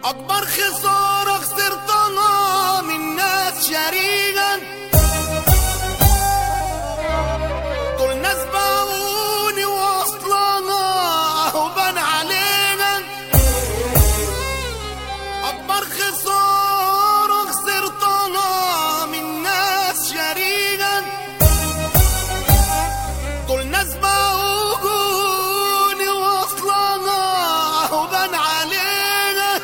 أكبر خسارة خسرتها من ناس شريكا دول ناس باعوني واصلنا أهو بان علينا أكبر خسارة خسرتها من ناس شريكا دول ناس باعوني واصلنا أهو بان علينا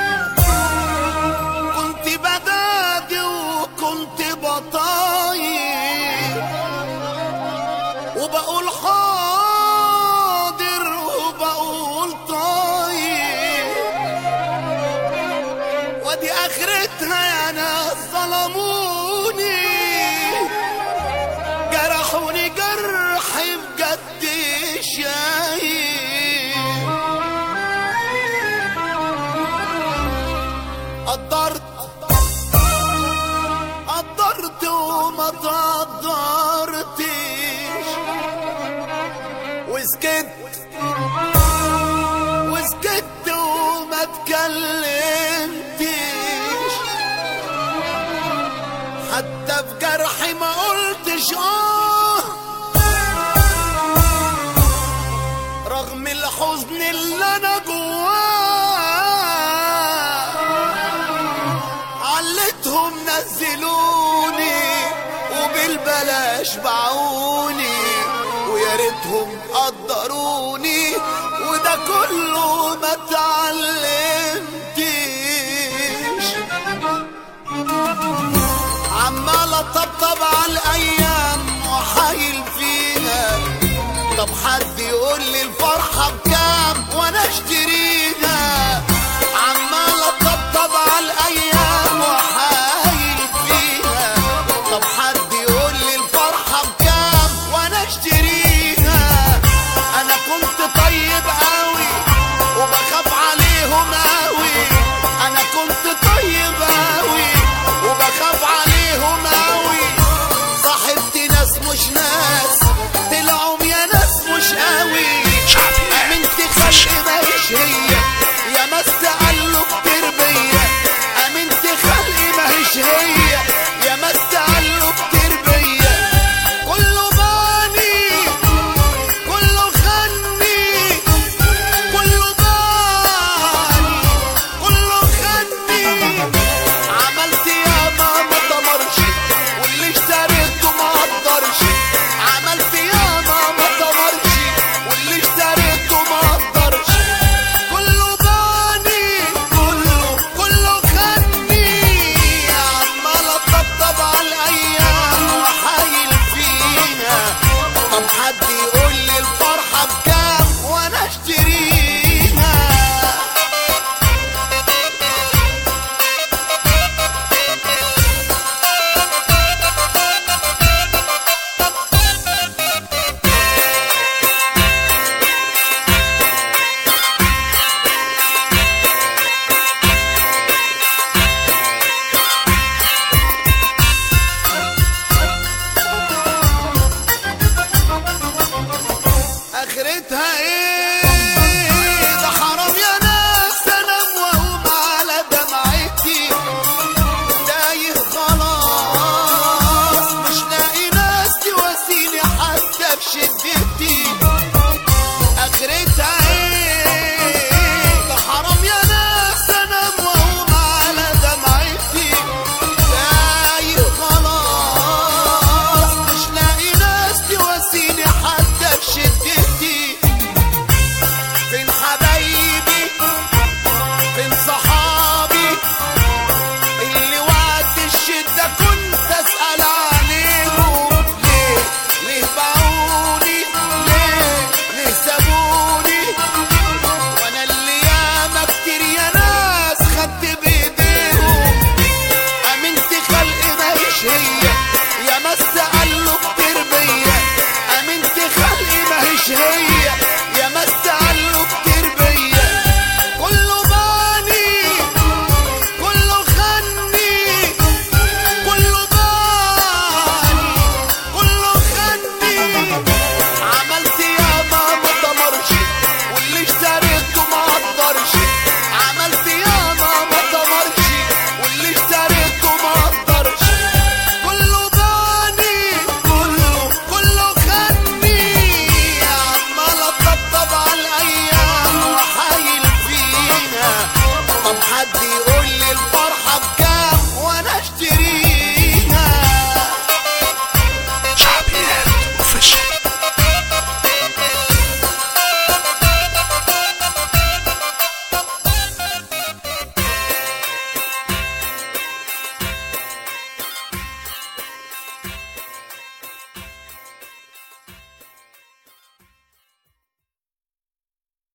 كنت بدادي وكنت بطايق وبقول حاضر وبقول طايق وادي اخرتها يا ناس ظلموني جرحوني جرح بجد شايق قدرت قدرت وما تقدرتش وسكت وسكت وما اتكلمتش حتى في جرحي ما قلتش اه رغم الحزن اللي انا جواه علتهم نزلوني وبالبلاش باعوني ويا ريتهم قدروني وده كله ما اتعلمتش عمال اطبطب على الايام وحايل فيها طب حد يقول لي الفرحه بكام وانا اشتري